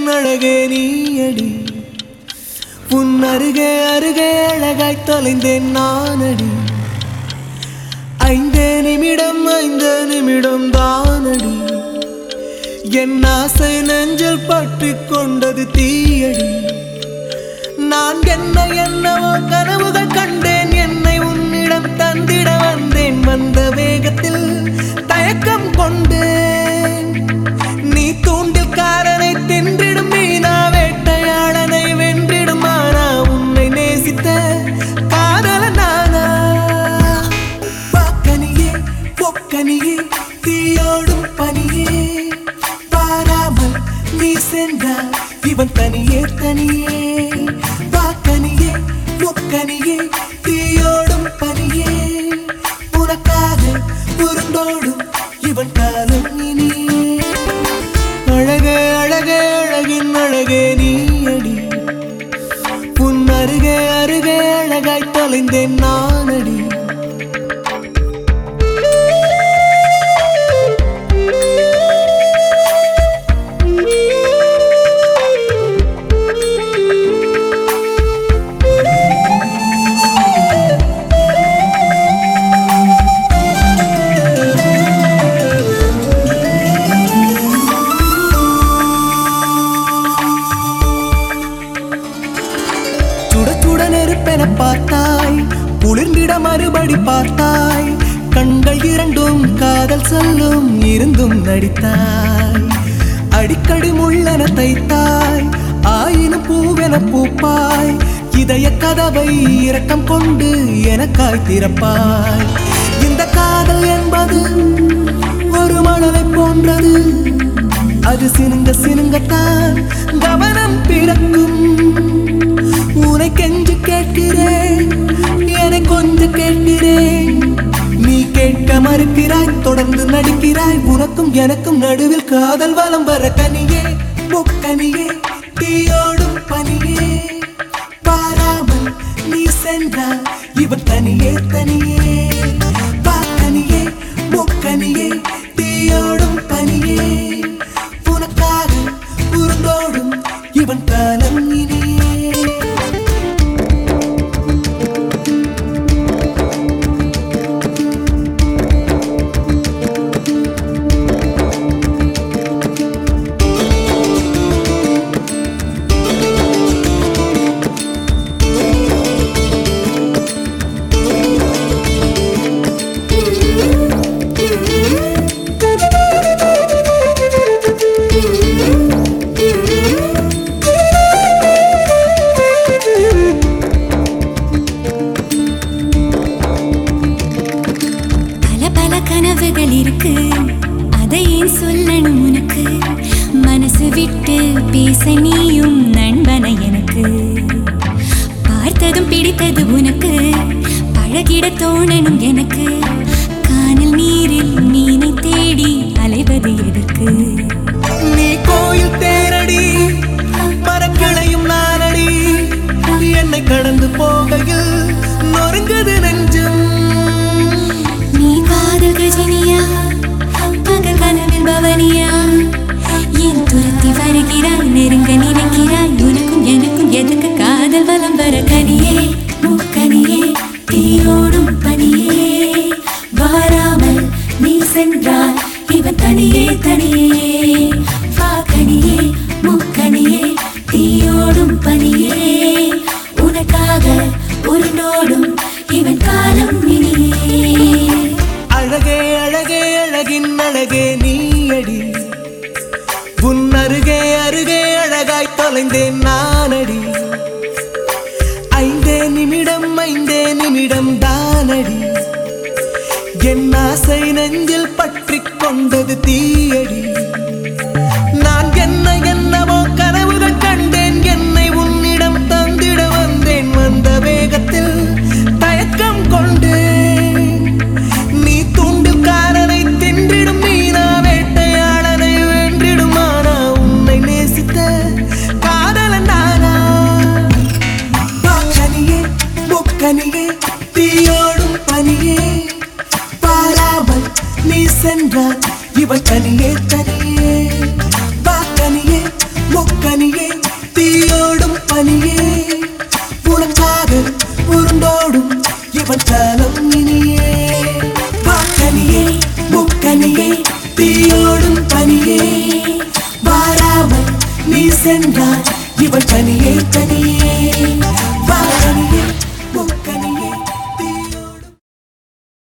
அழகே நீயடி உன் அருகே அருகே அழகாய் தொலைந்தேன் நானடி ஐந்தே நிமிடம் ஐந்து நிமிடம் தானடி என் ஆசை நெஞ்சில் பற்றி கொண்டது தீயடி நான் என்ன என்னவோ கனவுகள் கண்டேன் என்னை உன்னிடம் தந்திட வந்தேன் வந்த வேகத்தில் தயக்கம் கொண்டேன் நீ தூண்டில் காரனை தின்றிடும் மீனா வேட்டையாளனை வென்றிடும் ஆனா உன்னை நேசித்த காதல நானா பாக்கனியே பொக்கனியே தீயோடும் பனியே பாராமல் நீ சென்றால் இவன் தனியே தனியே பாக்கனியே பொக்கனியே தீயோடும் பனியே உனக்காக உருண்டோடும் இவன் காலம் இனியே அழகே அழகே அழகின் அழகே நீயடி உன் அருகே அருகே அழகாய் தொலைந்தேன் நானடி சுட சுட நெருப்பென பார்த்தாய் குளிர்ந்திட மறுபடி பார்த்தாய் கண்கள் இரண்டும் காதல் சொல்லும் இருந்தும் நடித்தாய் அடிக்கடி முள்ளென தைத்தாய் ஆயினும் பூவென பூப்பாய் இதய கதவை இரக்கம் கொண்டு எனக்காய் திறப்பாய் இந்த காதல் என்பது ஒரு மணலை போன்றது அது சினுங்க சினுங்கத்தான் கவனம் பிறக்கும் உனை கெஞ்சு கேட்கிறேன் என்னை கொஞ்சம் கேட்கிறேன் நீ கேட்க மறுக்கிறாய் தொடர்ந்து நடிக்கிறாய் உனக்கும் எனக்கும் நடுவில் காதல் வலம் வர கனியே முக்கனியே தீயோடும் பனியே பாராமல் நீ சென்றால் இவன் தனியே தனியே பாக்கனியே முக்கனியே தீயோடும் பனியே உனக்காக உருந்தோடும் இவன் காலம் இனியே பல பல கனவுகள் இருக்கு அதை ஏன் சொல்லணும் உனக்கு மனசு விட்டு பேச நீயும் நண்பனை எனக்கு பார்த்ததும் பிடித்தது உனக்கு பழகிட தோணணும் எனக்கு கானல் நீரில் மீனை தேடி அலைவது எதற்கு நீ கோயில் தேரடி மரக்கிளையும் நானடி என்னை கடந்து போகையில் நொறுங்குது நெஞ்சம் நீ காதல் கஜினியா பகல் கனவில் பவனியா ஏன் துரத்தி வருகிறாய் நெருங்க நினைக்கிறாய் உனக்கும் எனக்கும் எதுக்கு காதல் வலம் வர கனியே மூக்கனியே தீயோடும் பனியே வாராமல் நீ சென்றால் இவன் தனியே தனியே வாக்கனியே மூக்கனியே தீயோடும் பனியே உனக்காக உருண்டோடும் இவன் காலம் இனியே அழகே அழகே அழகின் அழகே நீயடி உன் அருகே அருகே அழகாய் தொலைந்தேன் நானடி ஐந்தே நிமிடம் ஐந்தே நிமிடம் தானடி என் ஆசை நெஞ்சில் பற்றிக் கொண்டது தீயடி நான் என்ன என்னவோ கனவுகள் கண்டேன் என்னை உன்னிடம் தந்திட வந்தேன் வந்த வேகத்தில் தயக்கம் கொண்டேன் நீ தூண்டில் காரனை தின்றிடும் மீனா வேட்டையாளனை வென்றிடும் ஆனா உன்னை நேசித்த காதலன் நானா பாக்கனியே முக்கனியே தீயோடும் பனியே பாராமல் நீ சென்றால் இவன் தனியே தனியே முக்கனியே தீயோடும் பனியே வாராமல் நீ சென்றால்